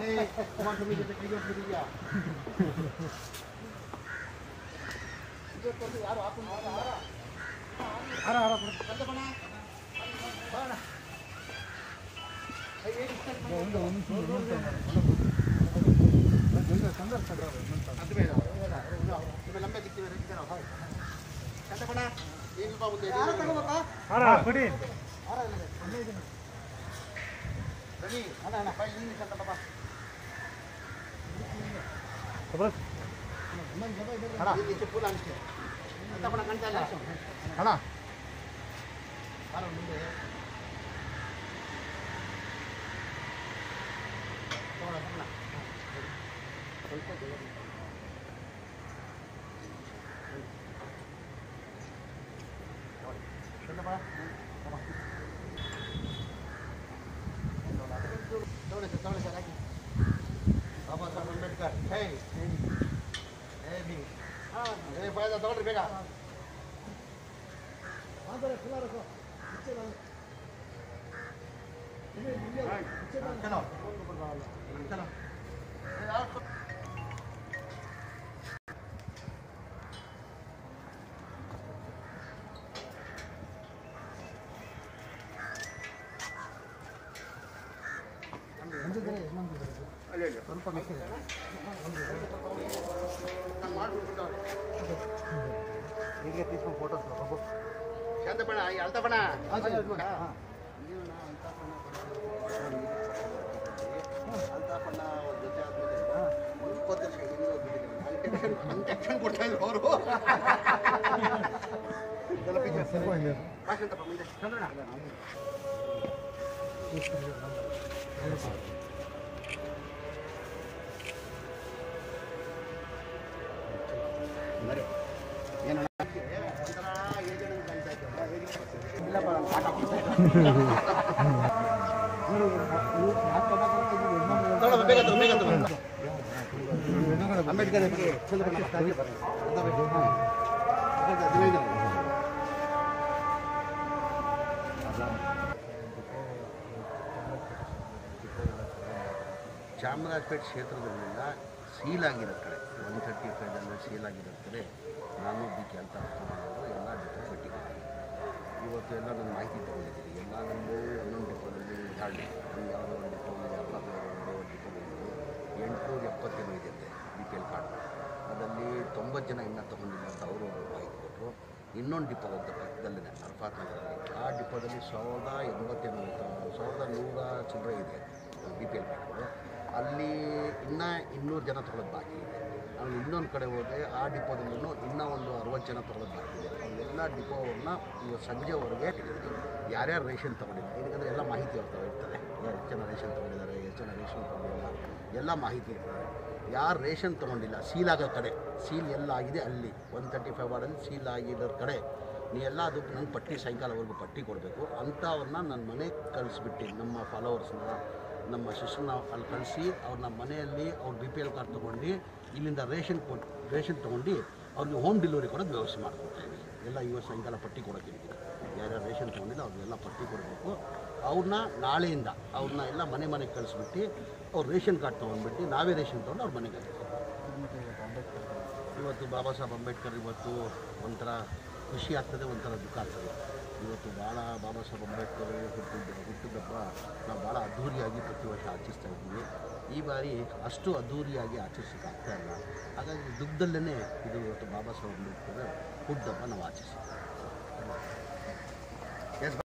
ಕುಮಾರಸ್ವಾಮಿ ಜೊತೆ ಕೈ ಜೋಡಿಸಿದೀಯಾ ಯಾರು ಹಾಕೊಂಡು ಹಾರ ಹಾರ ಬಂದ ಬಣ ಬಣ ಒಂದು ಅದು ಬೇಡ ನಿಮಗೆ ಲಂಬೆ ದಿಕ್ಕಿವೆ ರೆಕ್ಕಿದ್ದಾರೆ ಚಂದ ಬಣ ಏನು ಬಾ ಮುಂದೆ ಹಾರ ಕೊಡಿ ಬನ್ನಿ ಅಣ್ಣ ಅಣ್ಣ ಬೈ ನೀನು ಚಂದ ಬಾಬಾ ಅಣ್ಣ ಇದಕ್ಕೆ ಪೂಲ ಅನಿಸ್ತೆ ಅಂತ ಬಣ ಕಾಣ್ತಾ ಇಲ್ಲ ಅಣ್ಣ ಬಾರ ಮುಂದೆ ತಗೊಳ ತಗೊಳ ಸ್ವಲ್ಪ ದೂರ. ನೋಡಿ. ಚಂದ ಬಾ ಬಾ. ತಗೊಳ್ಳಿ ಸರ್ ತಗೊಳ್ಳಿ ಸರ್ ಹಾಕಿ ಬಾಬಾ ಸಾಹೇಬ್ ಅಂಬೇಡ್ಕರ್ ಹೇ ಹೇ ಬಿ ಏ ಬಾಯ್ದ ತಗೊಳ್ರಿ ಬೇಗ ಚಲೋ ಚಲೋ ಸ್ವಲ್ಪ ಮಿಕ್ಸ್ ಇದೆ ನಾನು ಮಾಡ್ಬಿಟ್ಟು ಹೀಗೆ తీసుకొని ಫೋಟೋಸ್ ಬಾಬು ಶಾಂತ ಬಣ ಅಳ್ತ ಬಣ ಅಲ್ತಾಪಣ್ಣ ಅವ್ರ ಜೊತೆ ಆದ್ಮೇಲೆ ಇಪ್ಪತ್ತು ವರ್ಷ ಇನ್ನೂ ಬಿಟ್ಟಿದ್ದೀನಿ ನಾನು ಟೆನ್ಷನ್ ಕೊಡ್ತಾ ಇದ್ರು ಅವರು ಇದೆಲ್ಲ picture. ಬಾ ಶಾಂತಪ್ಪ ಮುಂದೆ ಚಂದ್ರಣ್ಣ ಬರೀ ಏನಣ್ಣ ಒಂಥರ ಏಜೆಂಟ್ ಕಾಣ್ತಾ ಇತ್ತು ಇಲ್ಲಪ್ಪ ಆಟ ತಗೊಳ್ಳಿ, ಬೇಗ ತಗೋ, ಬೇಗ ತಗೋ. ಅಂಬೇಡ್ಕರ್ ಬಗ್ಗೆ ಚಂದ್ರಣ್ಣ ಹಾಗೆ ಬರ್ರಿ. ಅರ್ಧ ಬೇಕು. ಹಾ. ಅದಕ್ಕೆ ಹದಿನೈದು ಜನ. ಚಾಮರಾಜಪೇಟೆ ಕ್ಷೇತ್ರದಲ್ಲೆಲ್ಲ ಸೀಲ್ ಆಗಿರೋ ಕಡೆ ಒನ್ ತರ್ಟಿ ಫೈವಲ್ಲಿ ಸೀಲ್ ಆಗಿರೋ ಕಡೆ ನಾನು ಬಿ ಕೆ ಅಂತ ಅವರು ಎಲ್ಲ ಡಿಪೋ ಪಟ್ಟಿದ್ದೀನಿ ಇವತ್ತು ಎಲ್ಲ ನನ್ನ ಮಾಹಿತಿ ತಗೊಂಡಿದ್ದೀನಿ ಎಲ್ಲ ನಮ್ಮದು ಒಂದೊಂದು ಡಿಪೋದಲ್ಲಿ ಉದಾಹರಣೆ ನಮ್ಮ ಯಾವುದೋ ಒಂದು ಡಿಪೋದಲ್ಲಿ ಎಪ್ಪತ್ತು ಒಂದು ಡಿಪೋದಲ್ಲಿ ಎಂಟುನೂರ ಎಪ್ಪತ್ತೇಳು ಇದೆ ಬಿ ಪಿ ಎಲ್ ಕಾರ್ಡ್ ಅದರಲ್ಲಿ ತೊಂಬತ್ತು ಜನ ಇನ್ನೂ ತೊಗೊಂಡಿಲ್ಲ ಅಂತ ಅವರು ಮಾಹಿತಿ ಕೊಟ್ಟರು ಇನ್ನೊಂದು ಡಿಪೋ ಅಂತ ಪಕ್ಕದಲ್ಲೇ ಅರ್ಫಾತ್ ನಗರದಲ್ಲಿ ಆ ಡಿಪೋದಲ್ಲಿ ಸಾವಿರದ ಎಂಬತ್ತೇಳು ಸಾವಿರದ ನೂರ ಚಿಲ್ಲರೆ ಇದೆ ಬಿ ಪಿ ಎಲ್ ಕಾರ್ಡ್ಗಳು ಅಲ್ಲಿ ಇನ್ನೂ ಇನ್ನೂರು ಜನ ತೊಗೊಳೋದು ಬಾಕಿ ಇದೆ ಆಮೇಲೆ ಇನ್ನೊಂದು ಕಡೆ ಹೋದರೆ ಆ ಡಿಪೋದಲ್ಲೂ ಇನ್ನೂ ಒಂದು ಅರವತ್ತು ಜನ ತೊಗೊಳೋದು ಬಾಕಿ ಇದೆ ಅವೆಲ್ಲ ಡಿಪೋವನ್ನು ಇವತ್ತು ಸಂಜೆವರೆಗೆ ಯಾರ್ಯಾರು ರೇಷನ್ ತೊಗೊಂಡಿದ್ದಾರೆ ಯಾಕಂದರೆ ಎಲ್ಲ ಮಾಹಿತಿ ಅವ್ರ ಇರ್ತಾರೆ ಯಾರು ಎಷ್ಟು ಜನ ರೇಷನ್ ತೊಗೊಂಡಿದ್ದಾರೆ ಎಷ್ಟು ಜನ ರೇಷನ್ ತೊಗೊಂಡಿಲ್ಲ ಎಲ್ಲ ಮಾಹಿತಿ ಇರ್ತದೆ ಯಾರು ರೇಷನ್ ತೊಗೊಂಡಿಲ್ಲ ಸೀಲ್ ಆಗೋ ಕಡೆ ಸೀಲ್ ಎಲ್ಲ ಆಗಿದೆ ಅಲ್ಲಿ ಒನ್ ತರ್ಟಿ ಫೈವ್ ವಾರ್ಡಲ್ಲಿ ಸೀಲ್ ಆಗಿರೋ ಕಡೆ ನೀ ಎಲ್ಲ ಅದಕ್ಕೆ ನನ್ನ ಪಟ್ಟಿ ಸಾಯಂಕಾಲವರೆಗೂ ಪಟ್ಟಿ ಕೊಡಬೇಕು ಅಂಥವ್ರನ್ನ ನನ್ನ ಮನೆಗೆ ಕಳಿಸ್ಬಿಟ್ಟು ನಮ್ಮ ಫಾಲೋವರ್ಸ್ನ ನಮ್ಮ ಶಿಷ್ಯನ ಅಲ್ಲಿ ಕಳಿಸಿ ಅವ್ರನ್ನ ಮನೆಯಲ್ಲಿ ಅವ್ರ ಬಿ ಪಿ ಎಲ್ ಕಾರ್ಡ್ ತೊಗೊಂಡು ಇಲ್ಲಿಂದ ರೇಷನ್ ಕೊಟ್ಟು ರೇಷನ್ ತೊಗೊಂಡು ಅವ್ರಿಗೆ ಹೋಮ್ ಡೆಲಿವರಿ ಕೊಡೋದು ವ್ಯವಸ್ಥೆ ಮಾಡಿಕೊಡ್ತೀವಿ ಎಲ್ಲ ಇವತ್ತು ಸಾಯಂಕಾಲ ಪಟ್ಟಿ ಕೊಡೋಕ್ಕಿದ್ದೀವಿ ಯಾರ್ಯಾರು ರೇಷನ್ ತೊಗೊಂಡಿಲ್ಲ ಅವ್ರಿಗೆಲ್ಲ ಪಟ್ಟಿ ಕೊಡಬೇಕು ಅವ್ರನ್ನ ನಾಳೆಯಿಂದ ಅವ್ರನ್ನ ಎಲ್ಲ ಮನೆ ಮನೆಗೆ ಕಳಿಸ್ಬಿಟ್ಟು ಅವ್ರು ರೇಷನ್ ಕಾರ್ಡ್ ತೊಗೊಂಡ್ಬಿಟ್ಟು ನಾವೇ ರೇಷನ್ ತೊಗೊಂಡು ಅವ್ರ ಮನೆಗೆ ಹಾಕ್ತೀವಿ ಇವತ್ತು ಬಾಬಾ ಸಾಹೇಬ್ ಅಂಬೇಡ್ಕರ್ ಇವತ್ತು ಒಂಥರ ಖುಷಿ ಆಗ್ತದೆ ಒಂಥರ ದುಃಖ ಆಗ್ತದೆ ಇವತ್ತು ಭಾಳ ಬಾಬಾ ಸಾಹೇಬ್ ಅಂಬೇಡ್ಕರ್ ಹುಟ್ಟಿದ ಹುಟ್ಟಿದಬ್ಬ ನಾವು ಭಾಳ ಅದ್ಧೂರಿಯಾಗಿ ಪ್ರತಿ ವರ್ಷ ಆಚರಿಸ್ತಾ ಇದ್ದೀವಿ ಈ ಬಾರಿ ಅಷ್ಟು ಅದ್ಧೂರಿಯಾಗಿ ಆಚರಿಸೋಕೆ ಆಗ್ತಾ ಇಲ್ಲ ಹಾಗಾಗಿ ದುಃಖದಲ್ಲೇ ಇದು ಇವತ್ತು ಬಾಬಾ ಸಾಹೇಬ್ ಅಂಬೇಡ್ಕರ್ ಹುಟ್ಟಿದಬ್ಬ ನಾವು ಆಚರಿಸ್ತೀವಿ